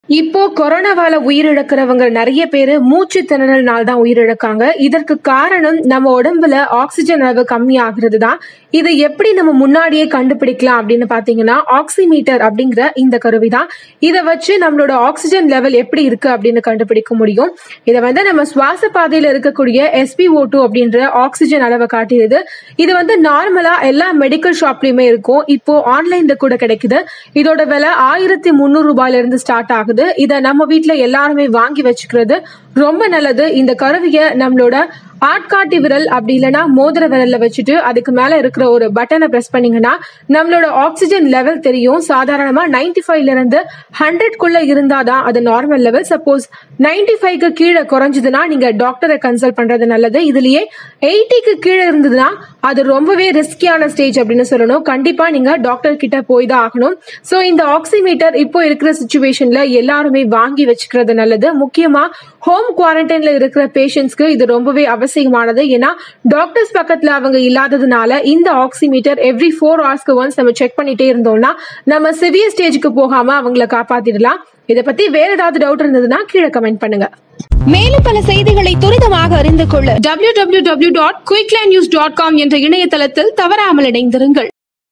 இப்போ கொரோனாவால உயிரிழக்கிறவங்க நிறைய பேரு மூச்சு திணறல்னால தான் உயிரிழக்காங்க இதற்கு காரணம் நம்ம உடம்புல ஆக்சிஜன் அளவு கம்மி ஆகுறது தான் இதை எப்படி நம்ம முன்னாடியே கண்டுபிடிக்கலாம் அப்படின்னு பாத்தீங்கன்னா ஆக்சிமீட்டர் அப்படிங்கிற இந்த கருவி தான் இதை வச்சு நம்மளோட ஆக்சிஜன் லெவல் எப்படி இருக்கு அப்படின்னு கண்டுபிடிக்க முடியும் இதை வந்து நம்ம சுவாச பாதையில இருக்கக்கூடிய எஸ்பிஓ டூ அப்படின்ற ஆக்சிஜன் அளவை காட்டியது இது வந்து நார்மலா எல்லா மெடிக்கல் ஷாப்லயுமே இருக்கும் இப்போ ஆன்லைன்ல கூட கிடைக்குது இதோட விலை ஆயிரத்தி முந்நூறு ரூபாயில இருந்து ஸ்டார்ட் ஆகுது இதை நம்ம வீட்ல எல்லாருமே வாங்கி வச்சுக்கிறது ரொம்ப நல்லது இந்த கருவியை நம்மளோட ஆட்காட்டி விரல் அப்படி இல்லைன்னா மோதிர விரல்ல வச்சுட்டு அதுக்கு மேல இருக்கிற ஒரு பட்டனை பிரஸ் பண்ணீங்கன்னா நம்மளோட ஆக்சிஜன் லெவல் தெரியும் சாதாரணமா 95 ஃபைவ்ல இருந்து ஹண்ட்ரட் குள்ள இருந்தாதான் அது நார்மல் லெவல் சப்போஸ் 95 ஃபைவ்க்கு கீழே குறைஞ்சதுன்னா நீங்க டாக்டரை கன்சல்ட் பண்றது நல்லது இதுலயே எயிட்டிக்கு கீழே இருந்ததுன்னா அது ரொம்பவே ரிஸ்கியான ஸ்டேஜ் அப்படின்னு சொல்லணும் கண்டிப்பா நீங்க டாக்டர் கிட்ட போய் தான் ஆகணும் சோ இந்த ஆக்சிமீட்டர் இப்போ இருக்கிற சுச்சுவேஷன்ல எல்லாருமே வாங்கி வச்சுக்கிறது நல்லது முக்கியமா ஹோம் குவாரண்டைன்ல இருக்கிற பேஷண்ட்ஸ்க்கு இது ரொம்பவே அவசியமானது ஏன்னா டாக்டர்ஸ் பக்கத்துல அவங்க இல்லாததுனால இந்த ஆக்சிமீட்டர் எவ்ரி ஃபோர் ஹவர்ஸ்க்கு ஒன்ஸ் நம்ம செக் பண்ணிட்டே இருந்தோம்னா நம்ம சிவியர் ஸ்டேஜ்க்கு போகாம அவங்கள காப்பாத்திடலாம் இதை பத்தி வேற ஏதாவது டவுட் இருந்ததுன்னா கீழே கமெண்ட் பண்ணுங்க மேலும் பல செய்திகளை துரிதமாக அறிந்து கொள்ள www.quicklindnews.com என்ற இணையதளத்தில் தவறாமல் இணைந்திருங்கள்